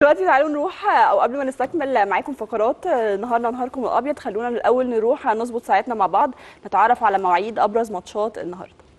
دلوقتي تعالوا نروح او قبل ما نستكمل معاكم فقرات نهارنا نهاركم الابيض خلونا الاول نروح نظبط ساعتنا مع بعض نتعرف على مواعيد ابرز ماتشات النهارده